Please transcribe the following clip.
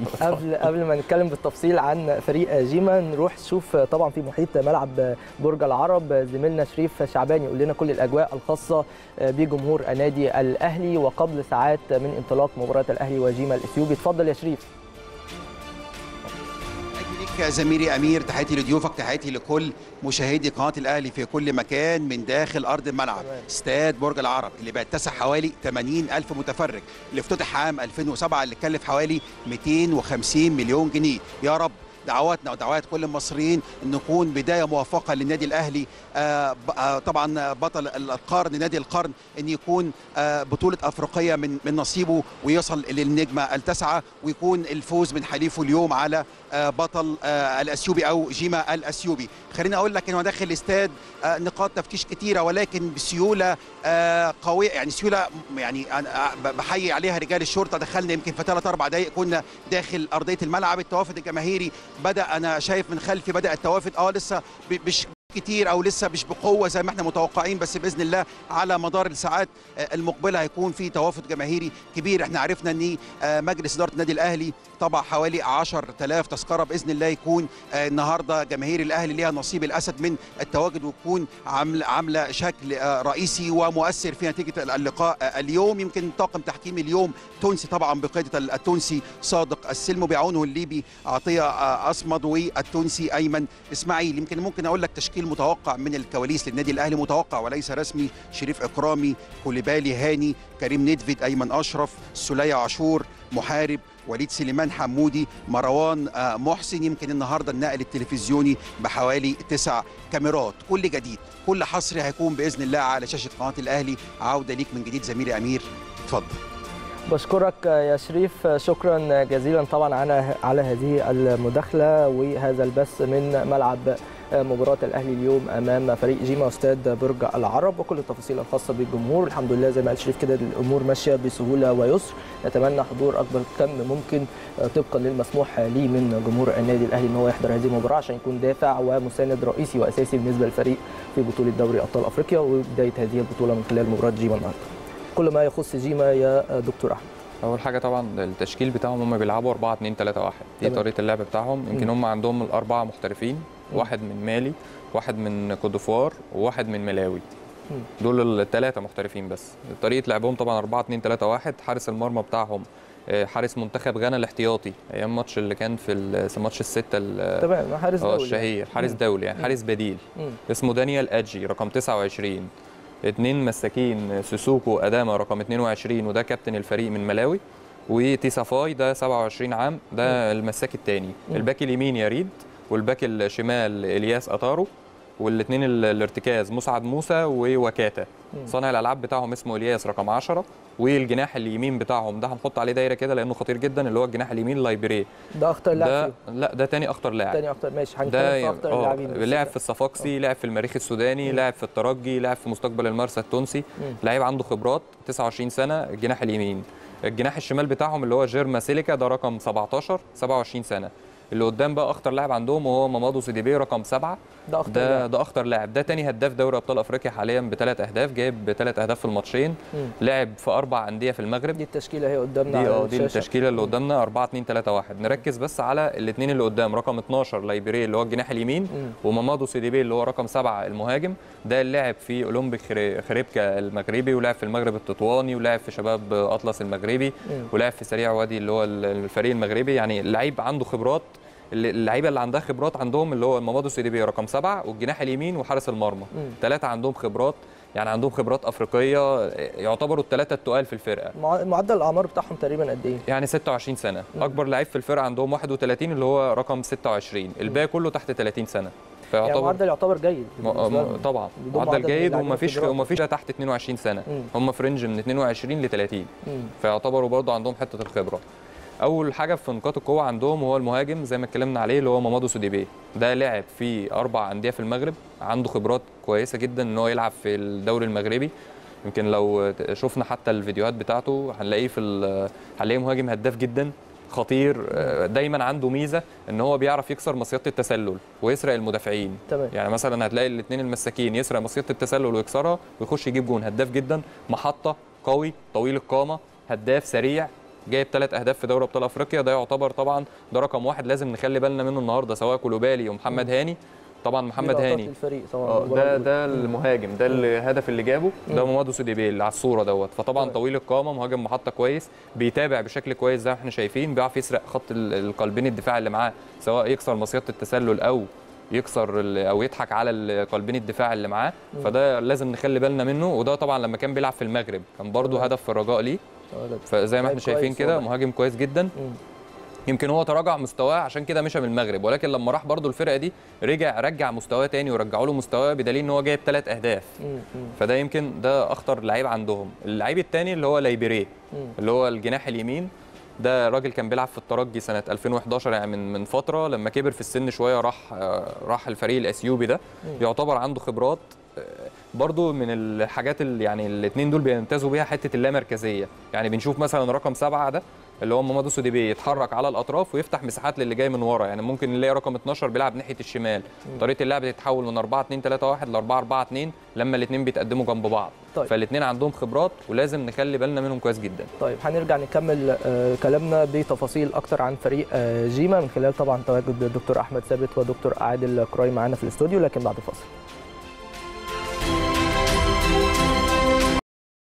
قبل قبل ما نتكلم بالتفصيل عن فريق جيما نروح نشوف طبعا في محيط ملعب برج العرب زميلنا شريف شعبان يقول لنا كل الاجواء الخاصه بجمهور النادي الاهلي وقبل ساعات من انطلاق مباراه الاهلي وجيما الاثيوبي اتفضل يا شريف ليك زميلي امير تحياتي لضيوفك تحياتي لكل مشاهدي قناه الاهلي في كل مكان من داخل ارض الملعب استاد برج العرب اللي بيتسع حوالي 80 الف متفرج اللي افتتح عام 2007 اللي كلف حوالي 250 مليون جنيه يا رب دعواتنا ودعوات كل المصريين ان نكون بدايه موفقه للنادي الاهلي آه آه طبعا بطل القرن نادي القرن ان يكون آه بطوله افريقيه من من نصيبه ويصل للنجمه التاسعه ويكون الفوز من حليفه اليوم على بطل الاثيوبي او جيما الاثيوبي خليني اقول لك انه داخل الاستاد نقاط تفتيش كتيره ولكن بسيوله قويه يعني سيوله يعني انا بحيي عليها رجال الشرطه دخلنا يمكن في ثلاث اربع دقائق كنا داخل ارضيه الملعب التوافد الجماهيري بدا انا شايف من خلفي بدا التوافد اه لسه مش كتير او لسه مش بقوه زي ما احنا متوقعين بس باذن الله على مدار الساعات المقبله هيكون في توافد جماهيري كبير احنا عرفنا ان مجلس اداره النادي الاهلي طبع حوالي 10000 تذكره باذن الله يكون النهارده جماهير الاهلي ليها نصيب الاسد من التواجد وتكون عامله عامله شكل رئيسي ومؤثر في نتيجه اللقاء اليوم يمكن طاقم تحكيم اليوم تونسي طبعا بقياده التونسي صادق السلم وبيعاونه الليبي عطيه اصمد والتونسي ايمن اسماعيل يمكن ممكن اقول لك تشكيل تشكيل متوقع من الكواليس للنادي الاهلي متوقع وليس رسمي شريف اكرامي كوليبالي هاني كريم ندفيد ايمن اشرف سلية عاشور محارب وليد سليمان حمودي مروان محسن يمكن النهارده النقل التلفزيوني بحوالي تسع كاميرات كل جديد كل حصري هيكون باذن الله على شاشه قناه الاهلي عوده ليك من جديد زميلي امير اتفضل بشكرك يا شريف شكرا جزيلا طبعا على على هذه المداخله وهذا البث من ملعب مباراة الأهلي اليوم أمام فريق جيما استاد برج العرب وكل التفاصيل الخاصة بالجمهور الحمد لله زي ما قال شريف كده الأمور ماشية بسهولة ويسر نتمنى حضور أكبر كم ممكن طبقا للمسموح ليه من جمهور النادي الأهلي إن هو يحضر هذه المباراة عشان يكون دافع ومساند رئيسي وأساسي بالنسبة للفريق في بطولة دوري أبطال أفريقيا وبداية هذه البطولة من خلال مباراة جيما النهارده. كل ما يخص جيما يا دكتور أحمد. اول حاجه طبعا التشكيل بتاعهم هم بيلعبوا 4 2 3 1 دي تمام. طريقه اللعب بتاعهم يمكن هم عندهم الاربعه محترفين واحد من مالي واحد من كودوفوار وواحد من ملاوي مم. دول الثلاثه محترفين بس طريقه لعبهم طبعا 4 2 3 1 حارس المرمى بتاعهم آه، حارس منتخب غانا الاحتياطي ايام الماتش اللي كان في ال- في ماتش السته ال- تمام حارس اه دولي الشهير حارس مم. دولي يعني حارس بديل مم. اسمه دانيال ادجي رقم 29 اتنين مساكين سوسوكو اداما رقم 22 وده كابتن الفريق من ملاوي وتيسافاي ده 27 عام ده المساك الثاني مم. الباك اليمين يريد والباك الشمال الياس اتارو والاثنين الارتكاز مسعد موسى ووكاتا مم. صانع الالعاب بتاعهم اسمه الياس رقم 10 والجناح اليمين بتاعهم ده هنحط عليه دايره كده لانه خطير جدا اللي هو الجناح اليمين لايبري ده أخطر لاعب ده فيهم. لا ده تاني اخطر لاعب تاني أخطر ماشي هنتكلم ده في أخطر اه اللاعبين بس لعب ده. في الصفاقسي لعب في المريخ السوداني مم. لعب في الترجي لعب في مستقبل المرسى التونسي مم. لعيب عنده خبرات 29 سنه الجناح اليمين الجناح الشمال بتاعهم اللي هو جيرما سيليكا ده رقم 17 27 سنه اللي قدام بقى اخطر لاعب عندهم وهو مامادو سيديبي رقم 7 ده أخطر ده لاعب. ده اخطر لاعب ده تاني هداف دوري ابطال افريقيا حاليا بثلاث اهداف جايب بثلاث اهداف في الماتشين مم. لعب في اربع انديه في المغرب دي التشكيلة هي قدامنا دي على اه دي الشاشة. التشكيله اللي مم. قدامنا 4 2 3 1 نركز بس على الاثنين اللي قدام رقم 12 لايبيري اللي هو الجناح اليمين مم. ومامادو سيديبي اللي هو رقم 7 المهاجم ده اللي لعب في اولمبيك خري- خريبكا المغربي ولعب في المغرب التطواني ولعب في شباب اطلس المغربي مم. ولعب في سريع وادي اللي هو الفريق المغربي يعني اللعيب عنده خبرات اللي- اللعيبه اللي عندها خبرات عندهم اللي هو مامادو سيديبي رقم 7 والجناح اليمين وحارس المرمى مم. ثلاثه عندهم خبرات يعني عندهم خبرات افريقيه يعتبروا الثلاثه التقال في الفرقه مع- معدل الأعمار بتاعهم تقريبا قد إيه؟ يعني 26 سنه مم. اكبر لعيب في الفرقه عندهم 31 اللي هو رقم 26 الباقي كله تحت 30 سنه يعني فيعتبر معدل يعتبر جيد م- بالنسبة م- لهم. طبعا بدون معدل جيد اللاعبين ومفيش الخبرات. ومفيش تحت 22 سنه مم. هم في رينج من 22 ل 30 مم. فيعتبروا برضه عندهم حته الخبره اول حاجه في نقاط القوه عندهم هو المهاجم زي ما اتكلمنا عليه اللي هو مامادو سوديبي ده لاعب في اربع انديه في المغرب عنده خبرات كويسه جدا ان هو يلعب في الدوري المغربي يمكن لو شفنا حتى الفيديوهات بتاعته هنلاقيه في ال- هنلاقيه مهاجم هداف جدا خطير آه، دايما عنده ميزه ان هو بيعرف يكسر مصيده التسلل ويسرق المدافعين تمام يعني مثلا هتلاقي الاثنين المساكين يسرق مصيده التسلل ويكسرها ويخش يجيب جون هداف جدا محطه قوي طويل القامه هداف سريع جايب ثلاث اهداف في دوري ابطال افريقيا ده يعتبر طبعا ده رقم واحد لازم نخلي بالنا منه النهارده سواء كولوبالي ومحمد هاني طبعا محمد لقطات هاني الفريق طبعا اه المباراة ده الأولى. ده المهاجم ده الهدف اللي جابه ده مامادو سوديبي اللي على الصوره دوت فطبعا طيب. طويل القامه مهاجم محطه كويس بيتابع بشكل كويس زي ما احنا شايفين بيعرف يسرق خط ال- القلبين الدفاع اللي معاه سواء يكسر مصيده التسلل او يكسر ال- او يضحك على ال- قلبين الدفاع اللي معاه فده لازم نخلي بالنا منه وده طبعا لما كان بيلعب في المغرب كان برضه تمام. هدف في الرجاء ليه ولد. فزي ما لعيب احنا شايفين كويس كده واضح. مهاجم كويس جدا مم. يمكن هو تراجع مستواه عشان كده مشى من المغرب ولكن لما راح برضه الفرقه دي رجع رجع مستواه تاني ورجعوا له مستواه بدليل ان هو جايب ثلاث اهداف مم. مم. فده يمكن ده اخطر لعيب عندهم اللعيب الثاني اللي هو لايبيريه مم. اللي هو الجناح اليمين ده راجل كان بيلعب في الترجي سنه 2011 يعني من من فتره لما كبر في السن شويه راح آه، راح الفريق الاثيوبي ده يعتبر عنده خبرات آه، برضو من الحاجات اللي يعني الاثنين دول بيمتازوا بيها حته اللامركزيه يعني بنشوف مثلا رقم سبعة ده اللي هو مامادو سوديبي يتحرك على الاطراف ويفتح مساحات للي جاي من ورا يعني ممكن نلاقي رقم 12 بيلعب ناحيه الشمال طريقه اللعب بتتحول من 4 2 3 1 ل 4 4 2 لما الاثنين بيتقدموا جنب بعض طيب. فالاثنين عندهم خبرات ولازم نخلي بالنا منهم كويس جدا طيب هنرجع نكمل آه، كلامنا بتفاصيل اكتر عن فريق آه، جيما من خلال طبعا تواجد الدكتور احمد ثابت ودكتور عادل كراي معانا في الاستوديو لكن بعد فاصل